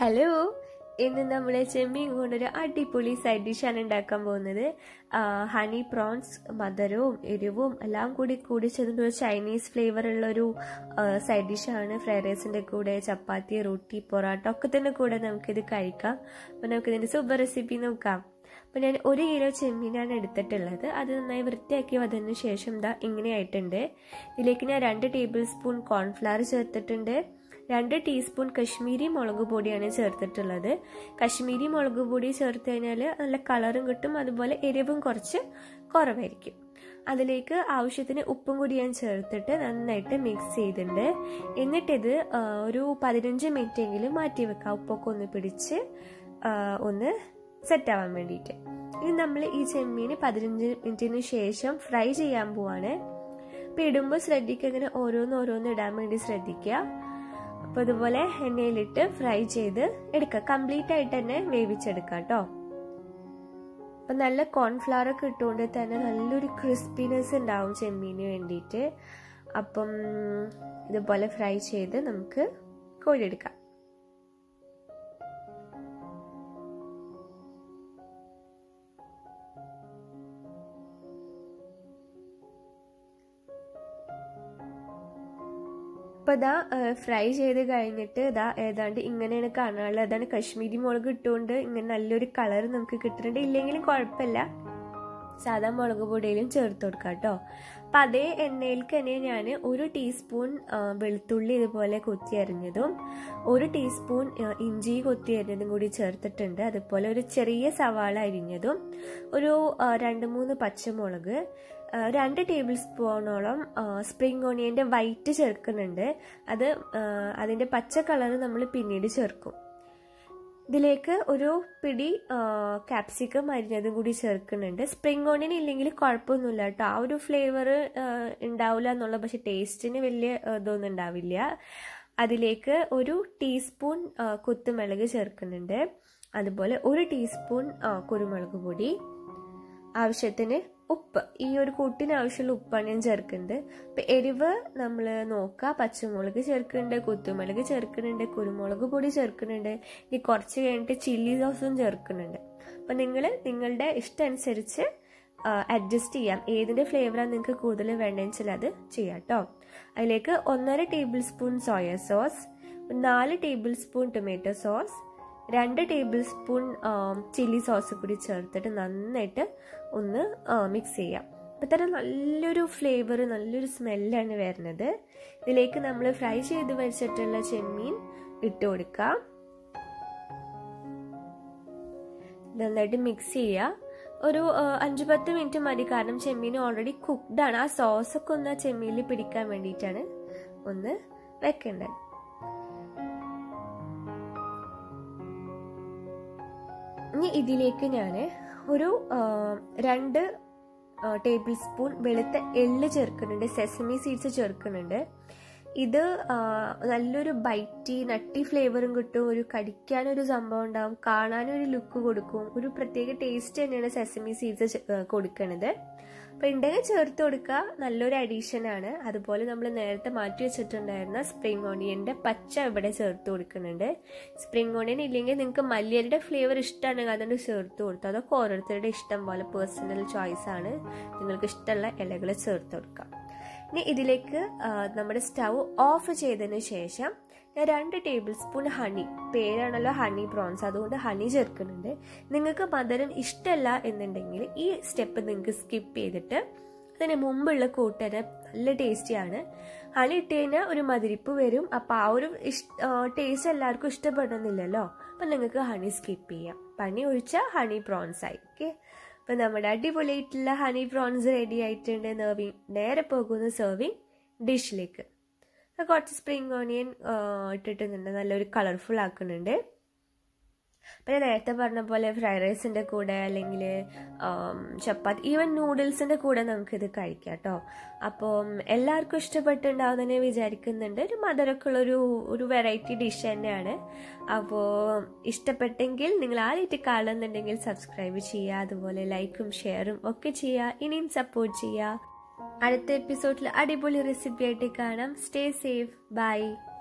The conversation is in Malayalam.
ഹലോ ഇന്ന് നമ്മൾ ചെമ്മീൻ കൊണ്ടൊരു അടിപൊളി സൈഡ് ഡിഷാണ് ഉണ്ടാക്കാൻ പോകുന്നത് ആ, ഹണി പ്രോൺസ് മധുരവും എരിവും എല്ലാം കൂടി കൂടി ചേർന്നിട്ട് ഒരു ചൈനീസ് ഫ്ലേവർ ഉള്ള ഒരു സൈഡ് ഡിഷാണ് ഫ്രൈഡ് റൈസിൻ്റെ കൂടെ ചപ്പാത്തി റൊട്ടി പൊറോട്ട ഒക്കെ തന്നെ കൂടെ നമുക്കിത് കഴിക്കാം അപ്പോൾ നമുക്കിതിൻ്റെ സൂപ്പർ റെസിപ്പി നോക്കാം അപ്പോൾ ഞാൻ ഒരു കിലോ ചെമ്മീനാണ് എടുത്തിട്ടുള്ളത് അത് നന്നായി വൃത്തിയാക്കി വന്നതിന് ശേഷം ദാ ഇങ്ങനെ ആയിട്ടുണ്ട് ഇതിലേക്ക് ഞാൻ രണ്ട് ടേബിൾ സ്പൂൺ കോൺഫ്ലവർ ചേർത്തിട്ടുണ്ട് രണ്ട് ടീസ്പൂൺ കശ്മീരി മുളക് പൊടിയാണ് ചേർത്തിട്ടുള്ളത് കശ്മീരി മുളക് പൊടി ചേർത്ത് കഴിഞ്ഞാൽ നല്ല കളറും കിട്ടും അതുപോലെ എരിവും കുറച്ച് കുറവായിരിക്കും അതിലേക്ക് ആവശ്യത്തിന് ഉപ്പും കൂടി ഞാൻ ചേർത്തിട്ട് നന്നായിട്ട് മിക്സ് ചെയ്തിട്ടുണ്ട് എന്നിട്ടിത് ആ, ഒരു പതിനഞ്ച് മിനിറ്റ് എങ്കിലും മാറ്റി വെക്കാം ഉപ്പൊക്കെ ഒന്ന് പിടിച്ച് ആ, ഒന്ന് സെറ്റ് ആവാൻ വേണ്ടിയിട്ട് ഇനി നമ്മൾ ഈ ചെമ്മീന് പതിനഞ്ച് മിനിറ്റിന് ശേഷം ഫ്രൈ ചെയ്യാൻ പോവാണ് അപ്പം ഇടുമ്പോൾ ശ്രദ്ധിക്കുക ഇങ്ങനെ ഓരോന്ന് ഓരോന്ന് ഇടാൻ വേണ്ടി ശ്രദ്ധിക്കുക അപ്പോൾ ഇതുപോലെ എണ്ണയിലിട്ട് ഫ്രൈ ചെയ്ത് എടുക്കുക കംപ്ലീറ്റ് ആയിട്ട് തന്നെ വേവിച്ചെടുക്കുക കേട്ടോ അപ്പം നല്ല കോൺഫ്ലവർ ഒക്കെ ഇട്ടുകൊണ്ട് തന്നെ നല്ലൊരു ക്രിസ്പിനെസ് ഉണ്ടാവും ചെമ്മീന് വേണ്ടിയിട്ട് അപ്പം ഇതുപോലെ ഫ്രൈ ചെയ്ത് നമുക്ക് കോരിയെടുക്കാം അപ്പോൾ ഇതാ ഫ്രൈ ചെയ്ത് കഴിഞ്ഞിട്ട് ഇതാ ഏതാണ്ട് ഇങ്ങനെയാണ് കാണാനുള്ളത് അതാണ് കശ്മീരി മുളക് ഇട്ടുകൊണ്ട് ഇങ്ങനെ നല്ലൊരു കളർ നമുക്ക് കിട്ടുന്നുണ്ട് ഇല്ലെങ്കിലും കുഴപ്പമില്ല സാധാ മുളക് പൊടിയിലും ചേർത്ത് കൊടുക്കാം കേട്ടോ അപ്പം അതേ എണ്ണയിലേക്ക് തന്നെ ഞാൻ ഒരു ടീസ്പൂൺ വെളുത്തുള്ളി ഇതുപോലെ കൊത്തി അരിഞ്ഞതും ഒരു ടീസ്പൂൺ ഇഞ്ചി കൊത്തി അരിഞ്ഞതും കൂടി ചേർത്തിട്ടുണ്ട് അതുപോലെ ഒരു ചെറിയ സവാള അരിഞ്ഞതും ഒരു രണ്ട് മൂന്ന് പച്ചമുളക് രണ്ട് ടേബിൾ സ്പൂണോളം സ്പ്രിംഗ് ഓണിയൻ്റെ വൈറ്റ് ചേർക്കുന്നുണ്ട് അത് അതിൻ്റെ പച്ച കളർ നമ്മൾ പിന്നീട് ചേർക്കും ഇതിലേക്ക് ഒരു പിടി ക്യാപ്സിക്കം അരിഞ്ഞതും കൂടി ചേർക്കുന്നുണ്ട് സ്പ്രിംഗ് ഓണിയൻ ഇല്ലെങ്കിൽ കുഴപ്പമൊന്നുമില്ല കേട്ടോ ആ ഒരു ഫ്ലേവർ ഉണ്ടാവില്ല എന്നുള്ള പക്ഷെ ടേസ്റ്റിന് വലിയ ഇതൊന്നും ഉണ്ടാവില്ല അതിലേക്ക് ഒരു ടീസ്പൂൺ കുത്തുമുളക് ചേർക്കുന്നുണ്ട് അതുപോലെ ഒരു ടീസ്പൂൺ കുരുമുളക് പൊടി ആവശ്യത്തിന് ഉപ്പ് ഈ ഒരു കൂട്ടിന് ആവശ്യമുള്ള ഉപ്പാണ് ഞാൻ ചേർക്കുന്നത് അപ്പം എരിവ് നമ്മൾ നോക്കുക പച്ചമുളക് ചേർക്കുന്നുണ്ട് കുത്തുമുളക് ചേർക്കുന്നുണ്ട് കുരുമുളക് പൊടി ചേർക്കുന്നുണ്ട് ഇനി കുറച്ച് കഴിഞ്ഞിട്ട് ചില്ലി സോസും ചേർക്കുന്നുണ്ട് അപ്പം നിങ്ങൾ നിങ്ങളുടെ ഇഷ്ടം അനുസരിച്ച് അഡ്ജസ്റ്റ് ചെയ്യാം ഏതിൻ്റെ ഫ്ലേവറാണ് നിങ്ങൾക്ക് കൂടുതൽ വേണ്ടതെന്ന് വെച്ചാൽ അത് ചെയ്യാം കേട്ടോ അതിലേക്ക് ഒന്നര ടേബിൾ സ്പൂൺ സോയ സോസ് നാല് ടേബിൾ സ്പൂൺ ടൊമാറ്റോ സോസ് രണ്ട് ടേബിൾ സ്പൂൺ ചില്ലി സോസ് കൂടി ചേർത്തിട്ട് നന്നായിട്ട് ഒന്ന് മിക്സ് ചെയ്യാം അപ്പം തന്നെ നല്ലൊരു ഫ്ലേവർ നല്ലൊരു സ്മെല്ലാണ് വരുന്നത് ഇതിലേക്ക് നമ്മൾ ഫ്രൈ ചെയ്ത് വെച്ചിട്ടുള്ള ചെമ്മീൻ ഇട്ട് കൊടുക്കാം നന്നായിട്ട് മിക്സ് ചെയ്യുക ഒരു അഞ്ച് പത്ത് മിനിറ്റ് മതി കാരണം ചെമ്മീൻ ഓൾറെഡി കുക്ക്ഡാണ് ആ സോസൊക്കെ ഒന്ന് ആ ചെമ്മീനിൽ പിടിക്കാൻ വേണ്ടിയിട്ടാണ് ഒന്ന് വെക്കേണ്ടത് ഇനി ഇതിലേക്ക് ഞാൻ ഒരു രണ്ട് ടേബിൾ സ്പൂൺ വെളുത്ത എള്ള് ചേർക്കുന്നുണ്ട് സെസമി സീഡ്സ് ചേർക്കുന്നുണ്ട് ഇത് നല്ലൊരു ബൈറ്റി നട്ടി ഫ്ലേവറും കിട്ടും ഒരു കടിക്കാനൊരു സംഭവം ഉണ്ടാവും കാണാനൊരു ലുക്ക് കൊടുക്കും ഒരു പ്രത്യേക ടേസ്റ്റ് തന്നെയാണ് സെസമി സീഡ്സ് കൊടുക്കുന്നത് അപ്പോൾ ഉണ്ടെങ്കിൽ ചേർത്ത് കൊടുക്കുക നല്ലൊരു അഡീഷനാണ് അതുപോലെ നമ്മൾ നേരത്തെ മാറ്റി വെച്ചിട്ടുണ്ടായിരുന്ന സ്പ്രിംഗ് ഓണിയൻ്റെ പച്ച ഇവിടെ ചേർത്ത് കൊടുക്കുന്നുണ്ട് സ്പ്രിംഗ് ഓണിയൻ ഇല്ലെങ്കിൽ നിങ്ങൾക്ക് മല്ലിയരുടെ ഫ്ലേവർ ഇഷ്ടമാണെങ്കിൽ അതുകൊണ്ട് ചേർത്ത് കൊടുത്തു അതൊക്കെ ഓരോരുത്തരുടെ ഇഷ്ടം പോലെ പേഴ്സണൽ ചോയ്സ് ആണ് നിങ്ങൾക്ക് ഇഷ്ടമുള്ള ഇലകൾ ചേർത്ത് കൊടുക്കാം ഇനി ഇതിലേക്ക് നമ്മുടെ സ്റ്റൗ ഓഫ് ചെയ്തതിന് ശേഷം ഞാൻ രണ്ട് ടേബിൾ സ്പൂൺ ഹണി പേരാണല്ലോ ഹണി പ്രോൺസ് അതുകൊണ്ട് ഹണി ചേർക്കുന്നുണ്ട് നിങ്ങൾക്ക് മധുരം ഇഷ്ടമല്ല എന്നുണ്ടെങ്കിൽ ഈ സ്റ്റെപ്പ് നിങ്ങൾക്ക് സ്കിപ്പ് ചെയ്തിട്ട് അതിന് മുമ്പുള്ള കൂട്ടന് നല്ല ടേസ്റ്റിയാണ് ഹണി ഇട്ട് കഴിഞ്ഞാൽ ഒരു മതിരിപ്പ് വരും അപ്പോൾ ആ ഒരു ടേസ്റ്റ് എല്ലാവർക്കും ഇഷ്ടപ്പെടുന്നില്ലല്ലോ അപ്പം നിങ്ങൾക്ക് ഹണി സ്കിപ്പ് ചെയ്യാം പണി ഒഴിച്ചാൽ ഹണി പ്രോൺസ് ആയി ഓക്കെ അപ്പം നമ്മുടെ അടിപൊളിയായിട്ടുള്ള ഹണി പ്രോൺസ് റെഡി ആയിട്ടുണ്ട് നേർവിങ് നേരെ പോകുന്ന സെർവിങ് ഡിഷിലേക്ക് കുറച്ച് സ്പ്രിംഗ് ഓണിയൻ ഇട്ടിട്ടുണ്ട് നല്ലൊരു കളർഫുൾ ആക്കുന്നുണ്ട് പിന്നെ നേരത്തെ പറഞ്ഞ പോലെ ഫ്രൈഡ് റൈസിൻ്റെ കൂടെ അല്ലെങ്കിൽ ചപ്പാത്തി ഈവൻ നൂഡിൽസിൻ്റെ കൂടെ നമുക്കിത് കഴിക്കാം കേട്ടോ അപ്പം എല്ലാവർക്കും ഇഷ്ടപ്പെട്ടുണ്ടാവും തന്നെ വിചാരിക്കുന്നുണ്ട് ഒരു മധുരമൊക്കെ ഉള്ളൊരു ഒരു വെറൈറ്റി ഡിഷ് തന്നെയാണ് അപ്പോൾ ഇഷ്ടപ്പെട്ടെങ്കിൽ നിങ്ങൾ ആദ്യമായിട്ട് കാണുന്നുണ്ടെങ്കിൽ സബ്സ്ക്രൈബ് ചെയ്യുക അതുപോലെ ലൈക്കും ഷെയറും ഒക്കെ ചെയ്യുക ഇനിയും സപ്പോർട്ട് ചെയ്യുക അടുത്ത എപ്പിസോഡിൽ അടിപൊളി റെസിപ്പി ആയിട്ട് കാണാം സ്റ്റേ സേഫ് ബൈ